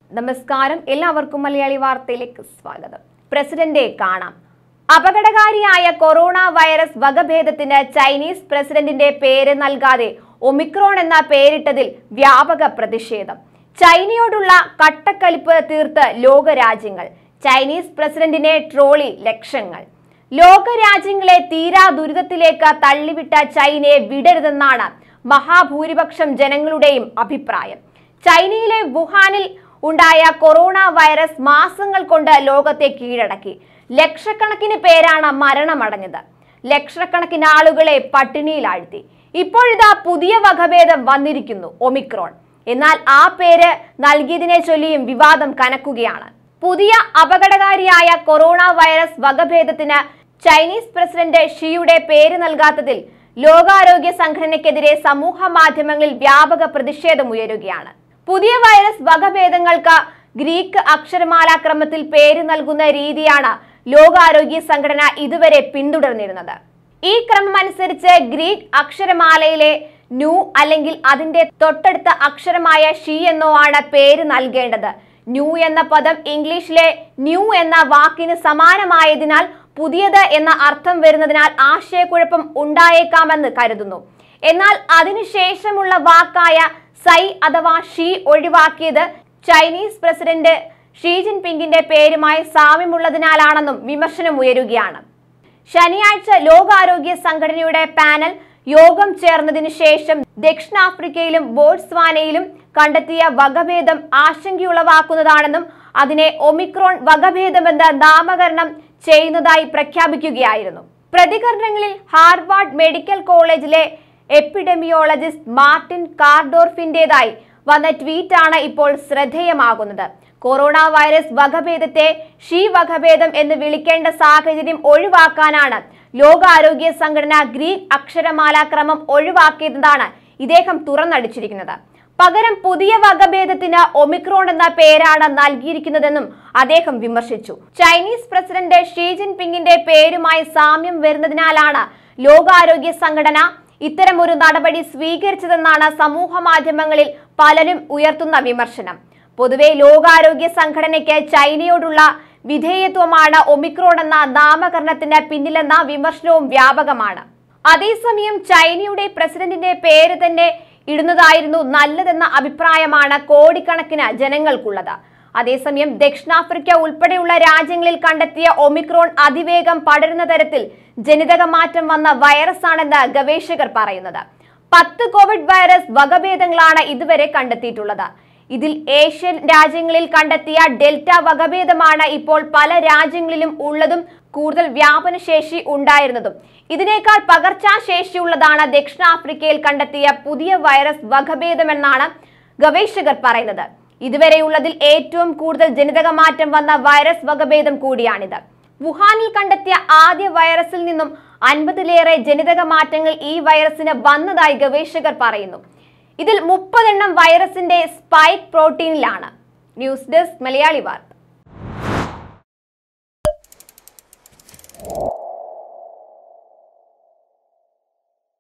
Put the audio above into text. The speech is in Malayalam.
നമസ്കാരം എല്ലാവർക്കും മലയാളി വാർത്തയിലേക്ക് സ്വാഗതം പ്രസിഡന്റെ കാണാം അപകടകാരിയായ കൊറോണ വൈറസ് വകഭേദത്തിന് ചൈനീസ് പ്രസിഡന്റിന്റെ പേര് നൽകാതെ ഒമിക്രോൺ എന്ന പേരിട്ടതിൽ വ്യാപക പ്രതിഷേധം ചൈനയോടുള്ള കട്ടക്കലിപ്പ് തീർത്ത് ലോകരാജ്യങ്ങൾ ചൈനീസ് പ്രസിഡന്റിനെ ട്രോളി ലക്ഷങ്ങൾ ലോകരാജ്യങ്ങളെ തീരാ ദുരിതത്തിലേക്ക് തള്ളിവിട്ട ചൈനയെ വിടരുതെന്നാണ് മഹാഭൂരിപക്ഷം ജനങ്ങളുടെയും അഭിപ്രായം ചൈനയിലെ വുഹാനിൽ ഉണ്ടായ കൊറോണ വൈറസ് മാസങ്ങൾ കൊണ്ട് ലോകത്തെ കീഴടക്കി ലക്ഷക്കണക്കിന് പേരാണ് മരണമടഞ്ഞത് ലക്ഷക്കണക്കിന് ആളുകളെ പട്ടിണിയിലാഴ്ത്തി ഇപ്പോഴിതാ പുതിയ വകഭേദം വന്നിരിക്കുന്നു ഒമിക്രോൺ എന്നാൽ ആ പേര് നൽകിയതിനെ ചൊല്ലിയും വിവാദം കനക്കുകയാണ് പുതിയ അപകടകാരിയായ കൊറോണ വൈറസ് വകഭേദത്തിന് ചൈനീസ് പ്രസിഡന്റ് ഷിയുടെ പേര് നൽകാത്തതിൽ ലോകാരോഗ്യ സംഘടനയ്ക്കെതിരെ സമൂഹ മാധ്യമങ്ങളിൽ വ്യാപക പ്രതിഷേധമുയരുകയാണ് പുതിയ വൈറസ് വകഭേദങ്ങൾക്ക് ഗ്രീക്ക് അക്ഷരമാലാക്രമത്തിൽ പേര് നൽകുന്ന രീതിയാണ് ലോകാരോഗ്യ സംഘടന ഇതുവരെ പിന്തുടർന്നിരുന്നത് ഈ ക്രമം അനുസരിച്ച് ഗ്രീക്ക് അക്ഷരമാലയിലെ ന്യൂ അല്ലെങ്കിൽ അതിന്റെ തൊട്ടടുത്ത അക്ഷരമായ ഷി എന്നോ ആണ് പേര് നൽകേണ്ടത് ന്യൂ എന്ന പദം ഇംഗ്ലീഷിലെ ന്യൂ എന്ന വാക്കിന് സമാനമായതിനാൽ പുതിയത് എന്ന അർത്ഥം വരുന്നതിനാൽ ആശയക്കുഴപ്പം ഉണ്ടായേക്കാമെന്ന് കരുതുന്നു എന്നാൽ അതിനുശേഷമുള്ള വാക്കായ സൈ അഥവാ ഷീ ഒഴിവാക്കിയത് ചൈനീസ് പ്രസിഡന്റ് ഷീ ജിൻപിങ്ങിന്റെ പേരുമായി സാമ്യമുള്ളതിനാലാണെന്നും വിമർശനം ഉയരുകയാണ് ശനിയാഴ്ച ലോകാരോഗ്യ സംഘടനയുടെ പാനൽ യോഗം ചേർന്നതിനു ശേഷം ദക്ഷിണാഫ്രിക്കയിലും ബോട്സ്വാനയിലും കണ്ടെത്തിയ വകഭേദം ആശങ്കയുളവാക്കുന്നതാണെന്നും അതിനെ ഒമിക്രോൺ വകഭേദമെന്ന് നാമകരണം ചെയ്യുന്നതായി പ്രഖ്യാപിക്കുകയായിരുന്നു പ്രതികരണങ്ങളിൽ ഹാർവാർഡ് മെഡിക്കൽ കോളേജിലെ എപ്പിഡെമിയോളജിസ്റ്റ് മാർട്ടിൻ കാർഡോർഫിന്റേതായി വന്ന ട്വീറ്റാണ് ഇപ്പോൾ ശ്രദ്ധേയമാകുന്നത് കൊറോണ വൈറസ് വകഭേദത്തെ ഷീ വകഭേദം എന്ന് വിളിക്കേണ്ട സാഹചര്യം ഒഴിവാക്കാനാണ് ലോകാരോഗ്യ സംഘടന ഗ്രീക്ക് അക്ഷരമാലാക്രമം ഒഴിവാക്കിയതാണ് ഇദ്ദേഹം തുറന്നടിച്ചിരിക്കുന്നത് പകരം പുതിയ വകഭേദത്തിന് ഒമിക്രോൺ എന്ന പേരാണ് നൽകിയിരിക്കുന്നതെന്നും അദ്ദേഹം വിമർശിച്ചു ചൈനീസ് പ്രസിഡന്റ് ഷീ ജിൻപിങ്ങിന്റെ പേരുമായി സാമ്യം വരുന്നതിനാലാണ് ലോകാരോഗ്യ സംഘടന ഇത്തരമൊരു നടപടി സ്വീകരിച്ചതെന്നാണ് സമൂഹ മാധ്യമങ്ങളിൽ പലരും ഉയർത്തുന്ന വിമർശനം പൊതുവെ ലോകാരോഗ്യ സംഘടനയ്ക്ക് ചൈനയോടുള്ള വിധേയത്വമാണ് ഒമിക്രോൺ എന്ന നാമകരണത്തിന് പിന്നിലെന്ന വിമർശനവും വ്യാപകമാണ് അതേസമയം ചൈനയുടെ പ്രസിഡന്റിന്റെ പേര് തന്നെ ഇടുന്നതായിരുന്നു നല്ലതെന്ന അഭിപ്രായമാണ് കോടിക്കണക്കിന് ജനങ്ങൾക്കുള്ളത് അതേസമയം ദക്ഷിണാഫ്രിക്ക ഉൾപ്പെടെയുള്ള രാജ്യങ്ങളിൽ കണ്ടെത്തിയ ഒമിക്രോൺ അതിവേഗം പടരുന്ന തരത്തിൽ ജനിതക മാറ്റം വന്ന വൈറസാണെന്ന് ഗവേഷകർ പറയുന്നത് പത്ത് കോവിഡ് വൈറസ് വകഭേദങ്ങളാണ് ഇതുവരെ കണ്ടെത്തിയിട്ടുള്ളത് ഇതിൽ ഏഷ്യൻ രാജ്യങ്ങളിൽ കണ്ടെത്തിയ ഡെൽറ്റ വകഭേദമാണ് ഇപ്പോൾ പല രാജ്യങ്ങളിലും ഉള്ളതും കൂടുതൽ വ്യാപനശേഷി ഉണ്ടായിരുന്നതും ഇതിനേക്കാൾ പകർച്ചാശേഷിയുള്ളതാണ് ദക്ഷിണാഫ്രിക്കയിൽ കണ്ടെത്തിയ പുതിയ വൈറസ് വകഭേദമെന്നാണ് ഗവേഷകർ പറയുന്നത് ഇതുവരെയുള്ളതിൽ ഏറ്റവും കൂടുതൽ ജനിതക മാറ്റം വന്ന വൈറസ് വകഭേദം കൂടിയാണിത് വുഹാനിൽ കണ്ടെത്തിയ ആദ്യ വൈറസിൽ നിന്നും അൻപതിലേറെ ജനിതക മാറ്റങ്ങൾ ഈ വൈറസിന് വന്നതായി ഗവേഷകർ പറയുന്നു ഇതിൽ മുപ്പതെണ്ണം വൈറസിന്റെ സ്പൈക്ക് പ്രോട്ടീനിലാണ് ന്യൂസ് ഡെസ്ക് മലയാളി വാർത്ത